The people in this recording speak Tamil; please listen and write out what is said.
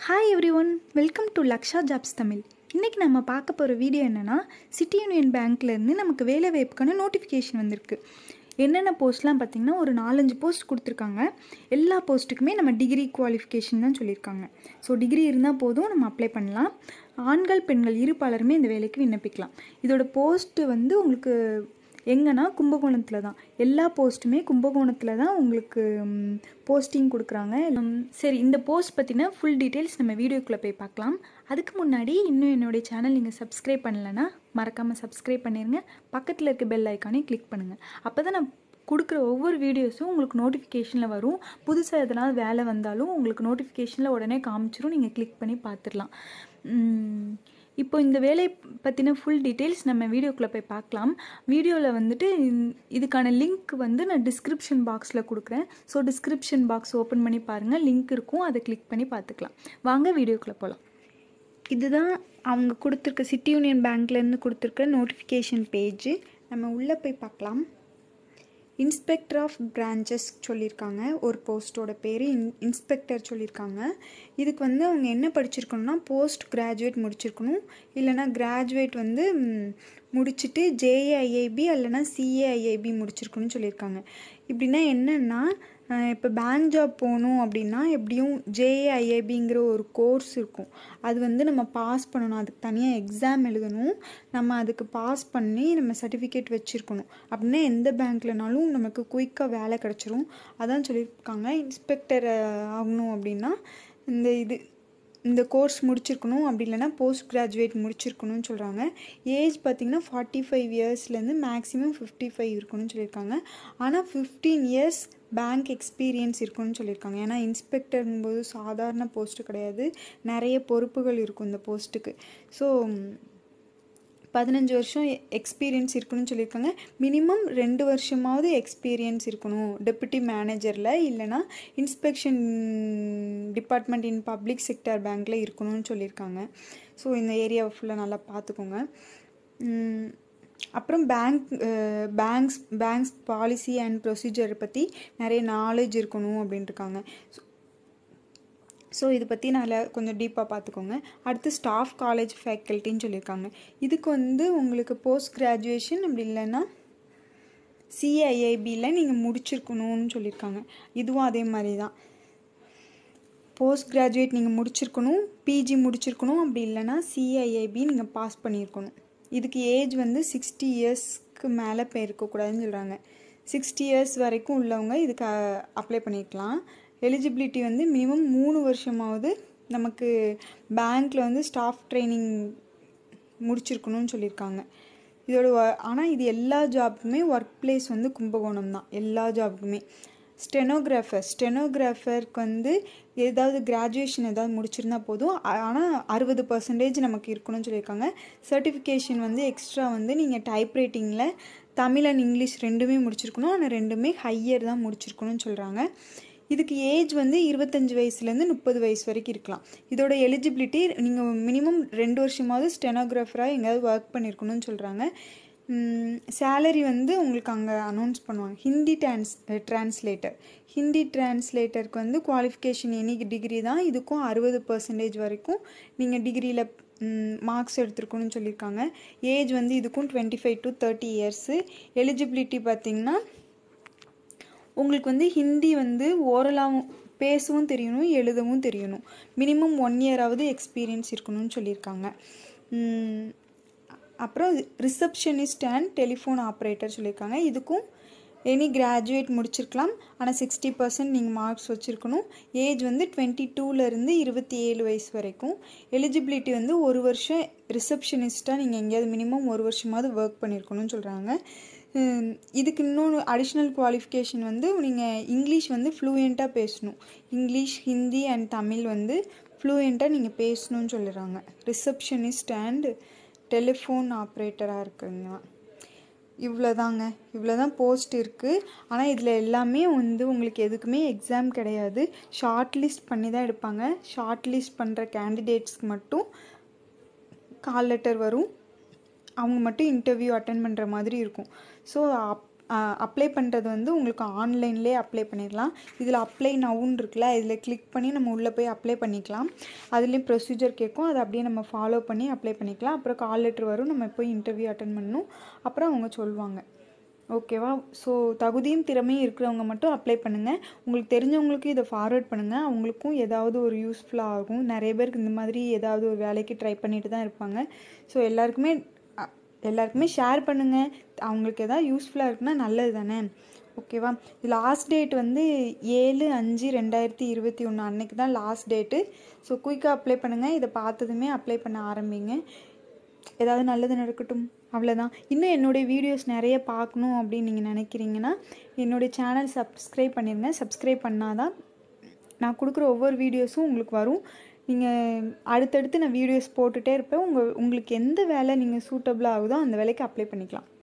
hi everyone welcome to Laksha jobs Tamil இன்றைக்கி நம்ம பார்க்க போகிற வீடியோ என்னென்னா சிட்டி யூனியன் பேங்க்லேருந்து நமக்கு வேலை வாய்ப்புக்கான நோட்டிஃபிகேஷன் வந்திருக்கு என்னென்ன போஸ்ட்லாம் பார்த்திங்கன்னா ஒரு நாலஞ்சு போஸ்ட் கொடுத்துருக்காங்க எல்லா போஸ்ட்டுக்குமே நம்ம டிகிரி குவாலிஃபிகேஷன் தான் சொல்லியிருக்காங்க ஸோ டிகிரி இருந்தால் போதும் நம்ம அப்ளை பண்ணலாம் ஆண்கள் பெண்கள் இரு பலருமே இந்த வேலைக்கு விண்ணப்பிக்கலாம் இதோட போஸ்ட்டு வந்து உங்களுக்கு எங்கன்னா கும்பகோணத்தில் தான் எல்லா போஸ்ட்டுமே கும்பகோணத்தில் தான் உங்களுக்கு போஸ்டிங் கொடுக்குறாங்க ம், சரி இந்த போஸ்ட் பற்றின ஃபுல் டீட்டெயில்ஸ் நம்ம வீடியோக்குள்ளே போய் பார்க்கலாம் அதுக்கு முன்னாடி இன்னும் என்னுடைய சேனல் நீங்கள் சப்ஸ்கிரைப் பண்ணலைன்னா மறக்காமல் சப்ஸ்கிரைப் பண்ணிடுங்க பக்கத்தில் இருக்க பெல் ஐக்கானையும் கிளிக் பண்ணுங்கள் அப்போ தான் நான் கொடுக்குற ஒவ்வொரு வீடியோஸும் உங்களுக்கு நோட்டிஃபிகேஷனில் வரும் புதுசாக எதனால் வேலை வந்தாலும் உங்களுக்கு நோட்டிஃபிகேஷனில் உடனே காமிச்சிரும் நீங்கள் கிளிக் பண்ணி பார்த்துடலாம் உம், இப்போ இந்த வேலை பற்றின ஃபுல் டீட்டெயில்ஸ் நம்ம வீடியோக்குள்ளே போய் பார்க்கலாம் வீடியோவில் வந்துட்டு இந்த- இதுக்கான லிங்க் வந்து நான் டிஸ்கிரிப்ஷன் பாக்ஸில் கொடுக்குறேன் ஸோ டிஸ்கிரிப்ஷன் பாக்ஸ் ஓப்பன் பண்ணி பாருங்கள் லிங்க் இருக்கும் அதை கிளிக் பண்ணி பார்த்துக்கலாம் வாங்க வீடியோக்குள்ளே போகலாம் இதுதான் அவங்க கொடுத்துருக்க சிட்டி யூனியன் பேங்க்லேருந்து கொடுத்துருக்க நோட்டிஃபிகேஷன் பேஜ் நம்ம உள்ளே போய் பார்க்கலாம் இன்ஸ்பெக்டர் ஆஃப் பிரான்ச்சஸ் சொல்லியிருக்காங்க ஒரு போஸ்ட்டோட பேர் இன் இன்ஸ்பெக்டர் சொல்லியிருக்காங்க இதுக்கு வந்து அவங்க என்ன படிச்சிருக்கணும்னா போஸ்ட் கிராஜுவேட் முடிச்சிருக்கணும் இல்லைனா கிராஜுவேட் வந்து ம், முடிச்சுட்டு ஜேஏஐஐபி இல்லைனா சிஏஐஐபி முடிச்சிருக்கணும்னு சொல்லியிருக்காங்க இப்படின்னா என்னென்னா இப்போ பேங்க் ஜாப் போகணும் அப்படின்னா எப்படியும் ஜேஏஐஐபிங்கிற ஒரு கோர்ஸ் இருக்கும் அது வந்து நம்ம பாஸ் பண்ணணும் அதுக்கு தனியாக எக்ஸாம் எழுதணும் நம்ம அதுக்கு பாஸ் பண்ணி நம்ம சர்டிஃபிகேட் வச்சுருக்கணும் அப்படின்னா எந்த பேங்க்லனாலும் நமக்கு குயிக்காக வேலை கிடச்சிரும் அதான் சொல்லியிருக்காங்க இன்ஸ்பெக்டர் ஆகணும் அப்படின்னா இந்த இது இந்த கோர்ஸ் முடிச்சிருக்கணும் அப்படி இல்லைன்னா போஸ்ட் கிராஜுவேட் முடிச்சிருக்கணும்னு சொல்கிறாங்க ஏஜ் பார்த்திங்கன்னா ஃபார்ட்டி ஃபைவ் இயர்ஸ்லேருந்து மேக்ஸிமம் ஃபிஃப்டி ஃபைவ் இருக்கணும்னு சொல்லியிருக்காங்க ஆனால் ஃபிஃப்டீன் இயர்ஸ் பேங்க் எக்ஸ்பீரியன்ஸ் இருக்கணும்னு சொல்லியிருக்காங்க ஏன்னா இன்ஸ்பெக்டருங்கும்போது சாதாரண போஸ்ட்டு கிடையாது நிறைய பொறுப்புகள் இருக்கும் இந்த போஸ்ட்டுக்கு ஸோ பதினஞ்சு வருஷம் எக்ஸ்பீரியன்ஸ் இருக்கணும்னு சொல்லியிருக்காங்க மினிமம் ரெண்டு வருஷமாவது எக்ஸ்பீரியன்ஸ் இருக்கணும் டெப்யூட்டி மேனேஜரில் இல்லைனா inspection department in public sector பேங்க்கில் இருக்கணும்னு சொல்லியிருக்காங்க ஸோ இந்த ஏரியாவை ஃபுல்லாக நல்லா பார்த்துக்கோங்க உம், அப்புறம் bank banks banks policy and ப்ரொசீஜரை பற்றி நிறைய நாலேஜ் இருக்கணும் அப்படின்ட்டுருக்காங்க ஸோ இதை பற்றி நல்லா கொஞ்சம் டீப்பாக பார்த்துக்கோங்க அடுத்து ஸ்டாஃப் காலேஜ் ஃபேக்கல்ட்டின்னு சொல்லியிருக்காங்க இதுக்கு வந்து உங்களுக்கு போஸ்ட் கிராஜுவேஷன் அப்படி இல்லைன்னா சிஐஐபியில் நீங்கள் முடிச்சிருக்கணும்னு சொல்லியிருக்காங்க இதுவும் அதே மாதிரி தான் போஸ்ட் கிராஜுவேட் நீங்கள் முடிச்சிருக்கணும் பிஜி முடிச்சிருக்கணும் அப்படி இல்லைன்னா சிஐஐபி நீங்கள் பாஸ் பண்ணியிருக்கணும் இதுக்கு ஏஜ் வந்து சிக்ஸ்டி இயர்ஸ்க்கு மேலே போய் இருக்கக்கூடாதுன்னு சொல்கிறாங்க சிக்ஸ்டி இயர்ஸ் வரைக்கும் உள்ளவங்க இதுக்கு அப்ளை பண்ணிக்கலாம் எலிஜிபிலிட்டி வந்து மினிமம் மூணு வருஷமாவது நமக்கு பேங்க்கில் வந்து ஸ்டாஃப் ட்ரைனிங் முடிச்சிருக்கணும்னு சொல்லியிருக்காங்க இதோட ஆனால் இது எல்லா ஜாப்புக்குமே ஒர்க் பிளேஸ் வந்து கும்பகோணம் தான் எல்லா ஜாப்புக்குமே ஸ்டெனோகிராஃபர் ஸ்டெனோகிராஃபருக்கு வந்து ஏதாவது கிராஜுவேஷன் ஏதாவது முடிச்சிருந்தா போதும் ஆனால் அறுபது பர்சன்டேஜ் நமக்கு இருக்கணும்னு சொல்லியிருக்காங்க சர்டிஃபிகேஷன் வந்து எக்ஸ்ட்ரா வந்து நீங்கள் டைப் ரைட்டிங்கில் தமிழ் அண்ட் இங்கிலீஷ் ரெண்டுமே முடிச்சிருக்கணும் ஆனால் ரெண்டுமே ஹையர் தான் முடிச்சிருக்கணும்னு சொல்கிறாங்க இதுக்கு ஏஜ் வந்து இருபத்தஞ்சி வயசுலேருந்து முப்பது வயசு வரைக்கும் இருக்கலாம் இதோட எலிஜிபிலிட்டி நீங்கள் மினிமம் ரெண்டு வருஷமாவது ஸ்டெனோகிராஃபராக எங்கேயாவது ஒர்க் பண்ணியிருக்கணும்னு சொல்கிறாங்க சேலரி வந்து உங்களுக்கு அங்கே அனௌன்ஸ் பண்ணுவாங்க ஹிந்தி டிரான்ஸ் டிரான்ஸ்லேட்டர் ஹிந்தி டிரான்ஸ்லேட்டருக்கு வந்து குவாலிஃபிகேஷன் எனி டிகிரி தான் இதுக்கும் அறுபது பர்சன்டேஜ் வரைக்கும் நீங்கள் டிகிரியில் மார்க்ஸ் எடுத்துருக்கணும்னு சொல்லியிருக்காங்க ஏஜ் வந்து இதுக்கும் twenty five to thirty years eligibility பார்த்தீங்கன்னா உங்களுக்கு வந்து ஹிந்தி வந்து ஓரலாகவும் பேசவும் தெரியணும் எழுதவும் தெரியணும் மினிமம் ஒன் இயராவது எக்ஸ்பீரியன்ஸ் இருக்கணும்னு சொல்லியிருக்காங்க உம், அப்புறம் ரிசப்ஷனிஸ்ட் அண்ட் டெலிஃபோன் ஆப்ரேட்டர் சொல்லியிருக்காங்க இதுக்கும் எனி கிராஜுவேட் முடிச்சிருக்கலாம் ஆனால் சிக்ஸ்டி பர்சன்ட் நீங்கள் மார்க்ஸ் வச்சுருக்கணும் ஏஜ் வந்து டுவெண்ட்டி டூலேருந்து இருபத்தி ஏழு வயசு வரைக்கும் எலிஜிபிலிட்டி வந்து ஒரு வருஷம் ரிசப்ஷனிஸ்ட்டாக நீங்கள் எங்கேயாவது மினிமம் ஒரு வருஷமாவது ஒர்க் பண்ணியிருக்கணும்னு சொல்கிறாங்க ஹம், இதுக்கு இன்னொன்று அடிஷ்னல் குவாலிஃபிகேஷன் வந்து நீங்கள் இங்கிலீஷ் வந்து ஃப்ளூயண்ட்டாக பேசணும் இங்கிலீஷ் ஹிந்தி அண்ட் தமிழ் வந்து ஃப்ளூயண்ட்டாக நீங்கள் பேசணும்னு சொல்லிடுறாங்க ரிசப்ஷனிஸ்ட் அண்ட் டெலிஃபோன் ஆப்ரேட்டராக இருக்குங்க இவ்வளோதாங்க இவ்வளோ தான் போஸ்ட் இருக்குது ஆனால் இதில் எல்லாமே வந்து உங்களுக்கு எதுக்குமே எக்ஸாம் கிடையாது ஷார்ட் லிஸ்ட் பண்ணி தான் எடுப்பாங்க ஷார்ட் லிஸ்ட் பண்ணுற கேண்டிடேட்ஸ்க்கு மட்டும் கால் லெட்டர் வரும் அவங்க மட்டும் இன்டர்வியூ அட்டன் பண்ணுற மாதிரி இருக்கும் ஸோ அப் அப்ளை பண்ணுறது வந்து உங்களுக்கு ஆன்லைன்லேயே அப்ளை பண்ணிடலாம் இதில் அப்ளை நவுன்னு இருக்குல்ல இதில் கிளிக் பண்ணி நம்ம உள்ளே போய் அப்ளை பண்ணிக்கலாம் அதுலேயும் ப்ரொசீஜர் கேட்கும் அதை அப்படியே நம்ம ஃபாலோ பண்ணி அப்ளை பண்ணிக்கலாம் அப்புறம் கால் லெட்ரு வரும் நம்ம போய் இன்டர்வியூ அட்டன் பண்ணணும் அப்புறம் அவங்க சொல்லுவாங்க ஓகேவா ஸோ தகுதியும் திறமையும் இருக்கிறவங்க மட்டும் அப்ளை பண்ணுங்கள் உங்களுக்கு தெரிஞ்சவங்களுக்கு இதை ஃபார்வர்ட் பண்ணுங்கள் அவங்களுக்கும் ஏதாவது ஒரு யூஸ்ஃபுல்லாக ஆகும் நிறைய பேருக்கு இந்த மாதிரி ஏதாவது ஒரு வேலைக்கு ட்ரை பண்ணிட்டு தான் இருப்பாங்க ஸோ எல்லாருக்குமே அ, எல்லாருக்குமே ஷேர் பண்ணுங்கள் அவங்களுக்கு எதாவது யூஸ்ஃபுல்லாக இருக்குன்னா நல்லது தானே ஓகேவா லாஸ்ட் டேட் வந்து ஏழு அஞ்சு ரெண்டாயிரத்தி இருபத்தி ஒன்று அன்னைக்கு தான் லாஸ்ட் டேட்டு ஸோ குயிக்காக அப்ளை பண்ணுங்கள் இதை பார்த்ததுமே அப்ளை பண்ண ஆரம்பிங்க ஏதாவது நல்லது நடக்கட்டும் அவ்வளோதான் இன்னும் என்னுடைய வீடியோஸ் நிறைய பார்க்கணும் அப்படின்னு நீங்கள் நினைக்கிறீங்கன்னா என்னுடைய சேனல் சப்ஸ்கிரைப் பண்ணிடுங்க சப்ஸ்கிரைப் பண்ணாதான் நான் கொடுக்குற ஒவ்வொரு வீடியோஸும் உங்களுக்கு வரும் நீங்கள் அடுத்தடுத்து நான் வீடியோஸ் போட்டுகிட்டே இருப்பேன் உங்கள் உங்களுக்கு எந்த வேலை நீங்கள் சூட்டபுளாக ஆகுதோ அந்த வேலைக்கு அப்ளை பண்ணிக்கலாம்